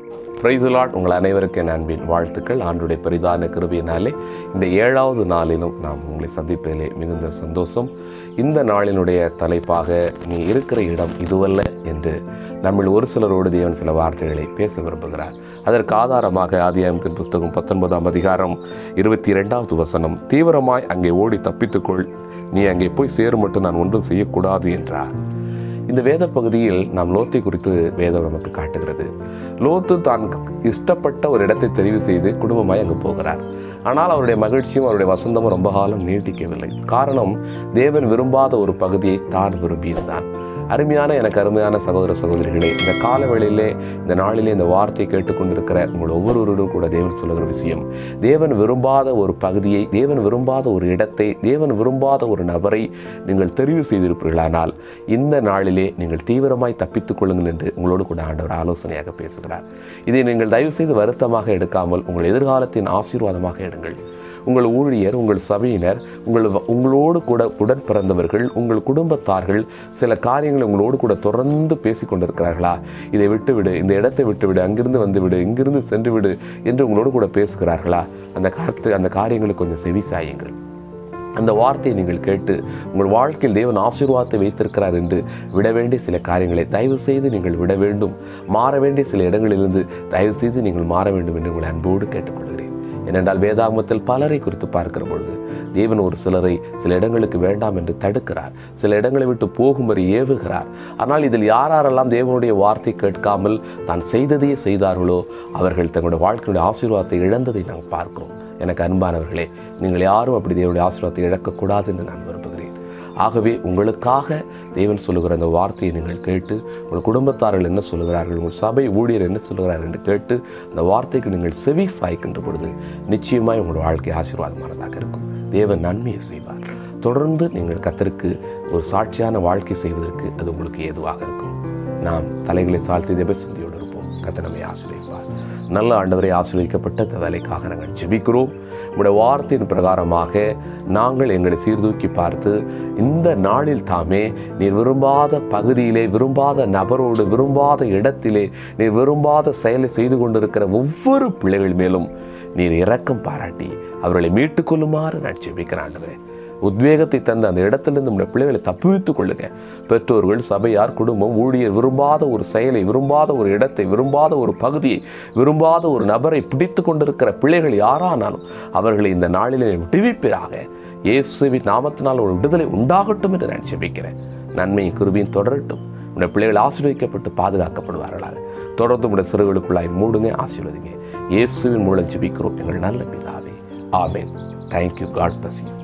பிரைதுலாட் உங்கள் அனைவருக்கும் என் அன்பின் வாழ்த்துக்கள் ஆண்டுடைய பெரிதான கிருபியினாலே இந்த ஏழாவது நாளிலும் நாம் உங்களை சந்திப்பதிலே மிகுந்த சந்தோஷம் இந்த நாளினுடைய தலைப்பாக நீ இருக்கிற இடம் இதுவல்ல என்று நம்மில் ஒரு சிலரோடு தேவன் சில வார்த்தைகளை பேச விரும்புகிறார் அதற்கு ஆதாரமாக ஆதியாகமத்தின் புஸ்தகம் பத்தொன்பதாம் அதிகாரம் இருபத்தி இரண்டாவது வசனம் தீவிரமாய் அங்கே ஓடி தப்பித்துக்கொள் நீ அங்கே போய் சேரும் மட்டும் நான் ஒன்றும் செய்யக்கூடாது என்றார் இந்த வேத பகுதியில் நாம் லோத்தை குறித்து வேதம் நமக்கு காட்டுகிறது லோத்து தான் இஷ்டப்பட்ட ஒரு இடத்தை தெரிவு செய்து குடும்பமாய் அங்கு போகிறார் ஆனால் அவருடைய மகிழ்ச்சியும் அவருடைய வசந்தமும் ரொம்ப காலம் நீட்டிக்கவில்லை காரணம் தேவன் விரும்பாத ஒரு பகுதியை தான் விரும்பியிருந்தான் அருமையான எனக்கு அருமையான சகோதர சகோதரிகளே இந்த காலவேளையிலே இந்த நாளிலே இந்த வார்த்தை கேட்டுக்கொண்டிருக்கிற உங்கள் ஒவ்வொருவரும் கூட தேவன் சொல்லுகிற விஷயம் தேவன் விரும்பாத ஒரு பகுதியை தேவன் விரும்பாத ஒரு இடத்தை தேவன் விரும்பாத ஒரு நபரை நீங்கள் தெரிவு செய்திருப்பீர்களானால் இந்த நாளிலே நீங்கள் தீவிரமாய் தப்பித்துக் கொள்ளுங்கள் என்று உங்களோடு கூட ஆண்டவர் ஆலோசனையாக பேசுகிறார் இதை நீங்கள் தயவு செய்து வருத்தமாக எடுக்காமல் உங்கள் எதிர்காலத்தின் ஆசீர்வாதமாக எடுங்கள் உங்கள் ஊழியர் உங்கள் சபையினர் உங்கள் உங்களோடு கூட உடன் பிறந்தவர்கள் உங்கள் குடும்பத்தார்கள் சில காரியங்களை உங்களோடு கூட தொடர்ந்து பேசி கொண்டிருக்கிறார்களா இதை விட்டுவிடு இந்த இடத்தை விட்டுவிடு அங்கிருந்து வந்து விடு இங்கிருந்து சென்று விடு என்று உங்களோடு கூட பேசுகிறார்களா அந்த காத்து அந்த காரியங்களுக்கு கொஞ்சம் செவி சாயுங்கள் அந்த வார்த்தையை நீங்கள் கேட்டு உங்கள் வாழ்க்கையில் தேவன் ஆசீர்வாதத்தை வைத்திருக்கிறார் என்று விட வேண்டிய சில காரியங்களை தயவு செய்து நீங்கள் விட வேண்டும் மாற வேண்டிய சில இடங்களிலிருந்து தயவு செய்து நீங்கள் மாற வேண்டும் என்று உங்களை அன்போடு கேட்டுக்கொள்கிறேன் ஏனென்றால் வேதாகமத்தில் பலரை குறித்து பார்க்கிற பொழுது தேவன் ஒரு சிலரை சில இடங்களுக்கு வேண்டாம் என்று தடுக்கிறார் சில இடங்களை விட்டு போகும்படி ஏவுகிறார் ஆனால் இதில் யாரெல்லாம் தேவனுடைய வார்த்தை கேட்காமல் தான் செய்ததையே செய்தார்களோ அவர்கள் தங்களுடைய வாழ்க்கையுடைய ஆசீர்வாதத்தை இழந்ததை நாங்கள் பார்க்கிறோம் எனக்கு அன்பானவர்களே நீங்கள் யாரும் அப்படி தேவனுடைய ஆசீர்வாதத்தை இழக்கக்கூடாது என்று நான் விரும்புகிறேன் ஆகவே உங்களுக்காக தேவன் சொல்லுகிற அந்த வார்த்தையை நீங்கள் கேட்டு உங்கள் குடும்பத்தார்கள் என்ன சொல்லுகிறார்கள் உங்கள் சபை ஊழியர் என்ன சொல்லுகிறார்கள் என்று கேட்டு அந்த வார்த்தைக்கு நீங்கள் செவி சாய்க்கின்ற பொழுது நிச்சயமாய் உங்கள் வாழ்க்கை ஆசீர்வாதமானதாக இருக்கும் தேவன் நன்மையை செய்வார் தொடர்ந்து நீங்கள் கத்தருக்கு ஒரு சாட்சியான வாழ்க்கை செய்வதற்கு அது உங்களுக்கு ஏதுவாக இருக்கும் நாம் தலைகளை சாழ்த்தி தேவசிந்தியோடு இருப்போம் கத்த நம்மை ஆசிரியப்பார் நல்ல ஆண்டவரை ஆசீர்வதிக்கப்பட்ட இந்த வேலைக்காக நாங்கள் ஜெபிக்கிறோம் உங்களுடைய வார்த்தையின் பிரகாரமாக நாங்கள் எங்களை சீர்தூக்கி பார்த்து இந்த நாளில் தாமே நீர் விரும்பாத பகுதியிலே விரும்பாத நபரோடு விரும்பாத இடத்திலே நீர் விரும்பாத செயலை செய்து கொண்டிருக்கிற ஒவ்வொரு பிள்ளைகள் மேலும் நீர் இரக்கம் பாராட்டி அவர்களை மீட்டுக் கொள்ளுமாறு நான் ஜெபிக்கிறேன் ஆண்டவரே உத்வேகத்தை தந்த அந்த இடத்திலிருந்து நம்முடைய பிள்ளைகளை தப்புவித்துக் கொள்ளுங்க பெற்றோர்கள் சபையார் குடும்பம் ஊழியர் விரும்பாத ஒரு செயலை விரும்பாத ஒரு இடத்தை விரும்பாத ஒரு பகுதியை விரும்பாத ஒரு நபரை பிடித்து கொண்டிருக்கிற பிள்ளைகள் யாரானாலும் அவர்களை இந்த நாளிலே விடுவிப்பீராக இயேசுவின் நாமத்தினால் ஒரு விடுதலை உண்டாகட்டும் என்று நான் ஜெபிக்கிறேன் நன்மையும் குருவியும் தொடரட்டும் உடைய பிள்ளைகள் ஆசீர்வதிக்கப்பட்டு பாதுகாக்கப்படுவார்களாக தொடர்ந்து உடைய சிறுகளுக்குள்ளாய் மூடுங்க ஆசீர்வதிங்க இயேசுவின் மூலம் ஜெபிக்கிறோம் எங்கள் நல்ல பிதாவே ஆமேன் தேங்க்யூ காட் பசி